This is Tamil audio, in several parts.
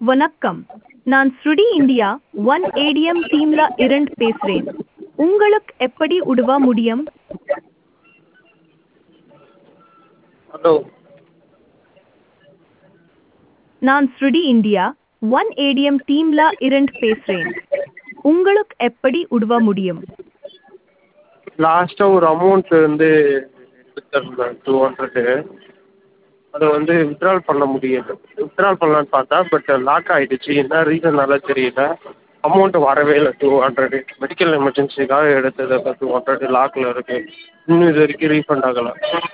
வணக்கம் நான் ஸ்ருடி இந்தியா ஒன் ஏடிஎம் டீம்ல இருந்து பேசுறேன் உங்களுக்கு எப்படி உதவ முடியும் ஹலோ நான் ஸ்ருடி இந்தியா ஒன் ஏடிஎம் டீம்ல இருந்து பேசுறேன் உங்களுக்கு எப்படி உதவ முடியும் லாஸ்ட்டாக ஒரு அமௌண்ட் வந்து எடுத்திருந்தேன் டூ ஹண்ட்ரடு அதை வந்து வித்ட்ரால் பண்ண முடியல வித்ட்ரால் பண்ணலான்னு பார்த்தா பட் லாக் ஆகிடுச்சு என்ன ரீசன்னால தெரியல அமௌண்ட் வரவே இல்லை டூ ஹண்ட்ரடு மெடிக்கல் எமர்ஜென்சிக்காக எடுத்தது அந்த டூ ஹண்ட்ரடு லாக்கில் இருக்குது இன்னும் இது வரைக்கும் ரீஃபண்ட் ஆகலை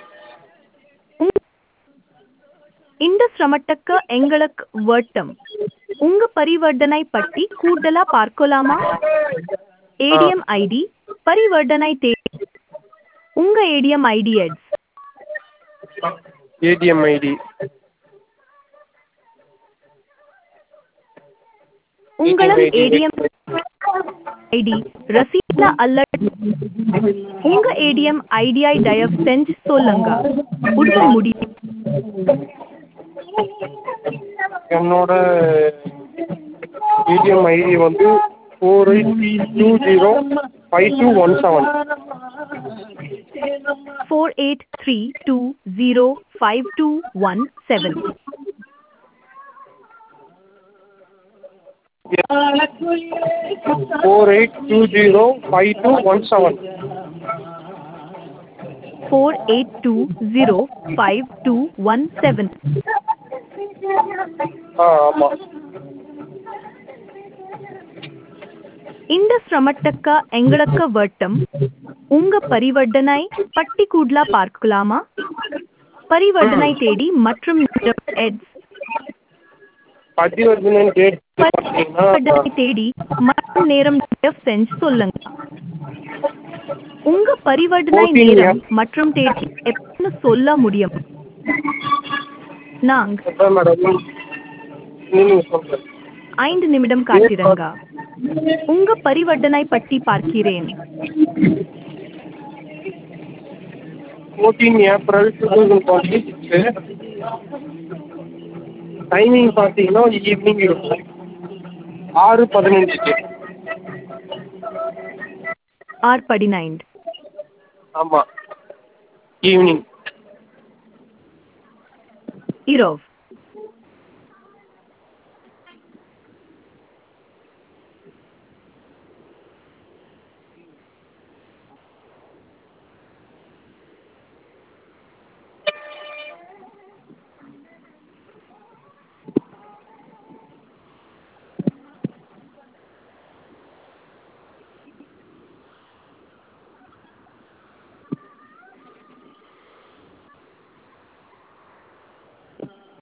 இந்த சிரமத்துக்கு எங்களுக்கு வட்டம் உங்க பரிவர்த்தனை பற்றி கூடுதலா பார்க்கலாமா ஏடிஎம் ஐடி பரிவர்த்தனை தேதி உங்க ஏடிஎம் ஐடி எட்ஸ் ஏடிஎம் ஐடி உங்களது ஏடிஎம் ஐடி ரசீட்ல அல்ல உங்க ஏடிஎம் ஐடியை தயவு செஞ்சு சொல்லுங்க உதவ முடியும் என்னோட ஏடிஎம் ஐடி வந்து four eight two zero five two one seven four eight three two zero five two one seven four eight two zero five two one seven four eight two zero five two one seven ஆ ஆமாம் இந்த சிரமத்துக்கு எங்களுக்கு வட்டம் உங்க பரிவர்த்தனை பட்டி கூடலா பார்க்கலாமா பரிவர்த்தனை தேதி மற்றும் எட்ஸ் பரிவர்த்தனை டேட் பார்த்தீங்கன்னா பரிவர்த்தனை தேதி மற்றும் நேரம் தயவு செஞ்சு சொல்லுங்க உங்க பரிவர்த்தனை Okay, நேரம் மற்றும் தேதி எப்பன்னு சொல்ல முடியும் நாங்க அதான் மேடம் நீங்கள் சொல்கிறேன் ஐந்து நிமிடம் காத்திருங்க உங்க பரிவர்த்தனை பற்றி பார்க்கிறேன் fourteen April two thousand twenty six timing பார்த்தீங்கன்னா ஈவினிங் இருக்கும் ஆறு பதினஞ்சுக்கு ஆர் பதினைந்து ஆமாம் ஈவினிங் இரவு